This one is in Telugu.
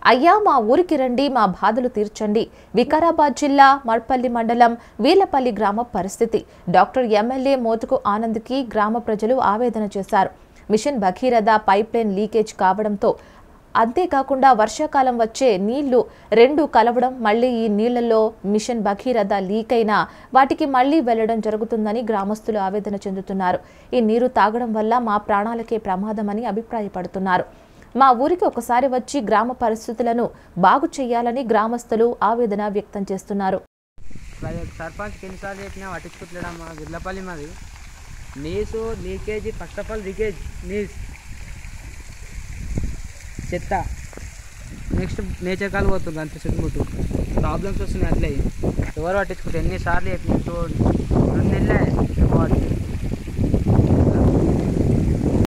అయ్యా మా ఊరికి రండి మా బాధలు తీర్చండి వికారాబాద్ జిల్లా మర్పల్లి మండలం వీలపల్లి గ్రామ పరిస్థితి డాక్టర్ ఎమ్మెల్యే మోతుకు ఆనంద్కి గ్రామ ప్రజలు ఆవేదన చేశారు mission Bhagiratha pipeline leakage కావడంతో అంతేకాకుండా వర్షాకాలం వచ్చే నీళ్లు రెండు కలవడం మళ్ళీ ఈ నీళ్లలో మిషన్ భగీరథ లీక్ అయినా వాటికి మళ్లీ వెళ్లడం జరుగుతుందని గ్రామస్తులు ఆవేదన చెందుతున్నారు ఈ నీరు తాగడం వల్ల మా ప్రాణాలకే ప్రమాదమని అభిప్రాయపడుతున్నారు మా ఊరికి ఒకసారి వచ్చి గ్రామ పరిస్థితులను బాగు చేయాలని గ్రామస్తులు ఆవేదన వ్యక్తం చేస్తున్నారు ప్రజ- సర్పంచ్కి ఎన్నిసార్లు చెప్పినా పట్టించుకోవట్లేడమ్మా గిర్లపల్లి మాది నీసు leakage first of all leakage నీస్ చెత్త నెక్స్ట్ నేచర్ కాలు పోతుంది అంత చుట్టుముట్టు ప్రాబ్లమ్స్ వస్తున్నాయి అట్లే ఎవరు పట్టించుకుంటారు ఎన్నిసార్లు చెప్పిన రెండు నెలలే వాడు